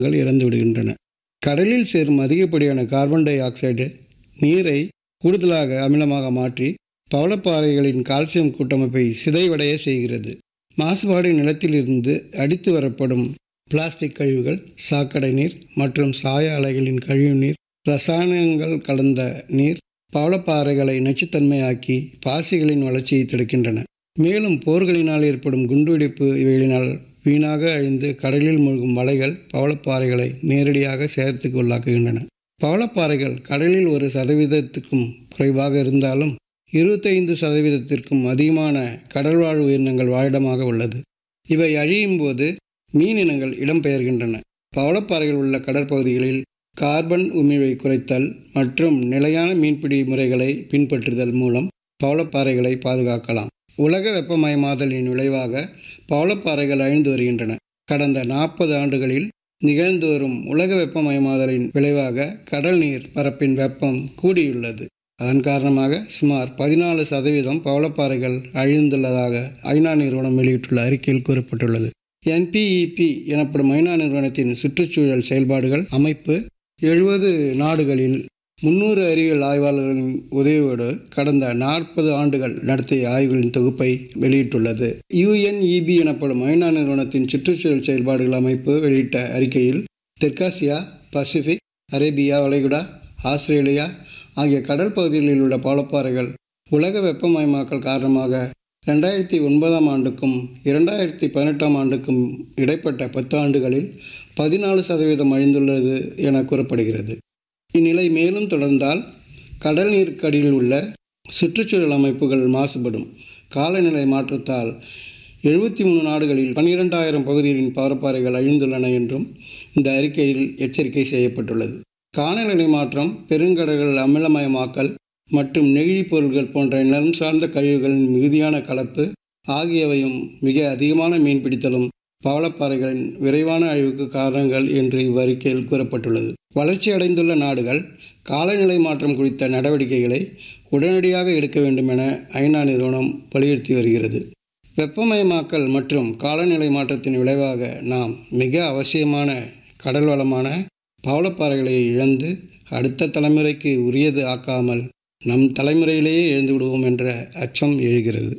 உயிரினங்கள் இறந்து விடுகின்றன கடலில் சேரும் அதிகப்படியான கார்பன் டை ஆக்சைடு நீரை கூடுதலாக அமிலமாக மாற்றி பவளப்பாறைகளின் கால்சியம் கூட்டமைப்பை சிதைவடைய செய்கிறது மாசுபாடு நிலத்திலிருந்து அடித்து வரப்படும் பிளாஸ்டிக் கழிவுகள் சாக்கடை நீர் மற்றும் சாய அலைகளின் கழிவுநீர் ரசாயனங்கள் கலந்த நீர் பவளப்பாறைகளை நச்சுத்தன்மையாக்கி பாசிகளின் வளர்ச்சியை தடுக்கின்றன மேலும் போர்களினால் ஏற்படும் குண்டுவெடிப்பு இவைகளினால் வீணாக அழிந்து கடலில் மூழ்கும் வலைகள் பவளப்பாறைகளை நேரடியாக சேதத்துக்கு உள்ளாக்குகின்றன பவளப்பாறைகள் கடலில் ஒரு சதவீதத்துக்கும் குறைவாக இருந்தாலும் இருபத்தைந்து சதவீதத்திற்கும் அதிகமான கடல்வாழ் உயிரினங்கள் வாழிடமாக உள்ளது இவை அழியும் போது மீனினங்கள் இடம்பெயர்கின்றன பவளப்பாறைகள் உள்ள கடற்பகுதிகளில் கார்பன் உமிழ்வை குறைத்தல் மற்றும் நிலையான மீன்பிடி முறைகளை பின்பற்றுதல் மூலம் பவளப்பாறைகளை பாதுகாக்கலாம் உலக வெப்பமயமாதலின் விளைவாக பவளப்பாறைகள் அழிந்து வருகின்றன கடந்த நாற்பது ஆண்டுகளில் நிகழ்ந்து வரும் உலக வெப்பமயமாதலின் விளைவாக கடல் நீர் பரப்பின் வெப்பம் கூடியுள்ளது அதன் காரணமாக சுமார் பதினாலு சதவீதம் பவளப்பாறைகள் அழிந்துள்ளதாக ஐநா நிறுவனம் வெளியிட்டுள்ள அறிக்கையில் கூறப்பட்டுள்ளது என்பிஇபி எனப்படும் ஐநா நிறுவனத்தின் சுற்றுச்சூழல் செயல்பாடுகள் அமைப்பு எழுபது நாடுகளில் முன்னூறு அறிவியல் ஆய்வாளர்களின் உதவியோடு கடந்த நாற்பது ஆண்டுகள் நடத்திய ஆய்வுகளின் தொகுப்பை வெளியிட்டுள்ளது யுஎன்இபி எனப்படும் ஐநா நிறுவனத்தின் சுற்றுச்சூழல் செயல்பாடுகள் அமைப்பு வெளியிட்ட அறிக்கையில் தெற்காசியா பசிபிக் அரேபியா வளைகுடா ஆஸ்திரேலியா ஆகிய கடல் பகுதிகளில் உள்ள பவளப்பாறைகள் உலக வெப்பமயமாக்கல் காரணமாக ரெண்டாயிரத்தி ஒன்பதாம் ஆண்டுக்கும் இரண்டாயிரத்தி பதினெட்டாம் ஆண்டுக்கும் இடைப்பட்ட பத்து ஆண்டுகளில் பதினாலு சதவீதம் அழிந்துள்ளது என கூறப்படுகிறது இந்நிலை மேலும் தொடர்ந்தால் கடல் நீருக்கடியில் உள்ள சுற்றுச்சூழல் அமைப்புகள் மாசுபடும் காலநிலை மாற்றத்தால் எழுபத்தி மூணு நாடுகளில் பன்னிரெண்டாயிரம் பகுதிகளின் பவரப்பாறைகள் அழிந்துள்ளன என்றும் இந்த அறிக்கையில் எச்சரிக்கை செய்யப்பட்டுள்ளது காலநிலை மாற்றம் பெருங்கடல்கள் அமிலமயமாக்கல் மற்றும் நெகிழி பொருட்கள் போன்ற நிலம் சார்ந்த கழிவுகளின் மிகுதியான கலப்பு ஆகியவையும் மிக அதிகமான மீன்பிடித்தலும் பவளப்பாறைகளின் விரைவான அழிவுக்கு காரணங்கள் என்று இவ்வறிக்கையில் கூறப்பட்டுள்ளது வளர்ச்சி அடைந்துள்ள நாடுகள் காலநிலை மாற்றம் குறித்த நடவடிக்கைகளை உடனடியாக எடுக்க வேண்டும் என ஐநா நிறுவனம் வலியுறுத்தி வருகிறது வெப்பமயமாக்கல் மற்றும் காலநிலை மாற்றத்தின் விளைவாக நாம் மிக அவசியமான கடல் வளமான பவளப்பாறைகளை இழந்து அடுத்த தலைமுறைக்கு உரியது ஆக்காமல் நம் தலைமுறையிலேயே இழந்து விடுவோம் என்ற அச்சம் எழுகிறது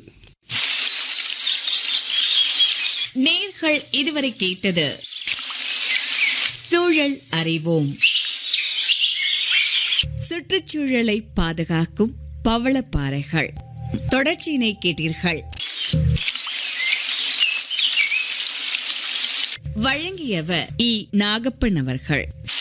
நேர்கள் இதுவரை கேட்டது சூழல் அறிவோம் சுற்றுச்சூழலை பாதுகாக்கும் பவளப்பாறைகள் தொடர்ச்சியினை கேட்டீர்கள் வழங்கியவர் இ நாகப்பன் அவர்கள்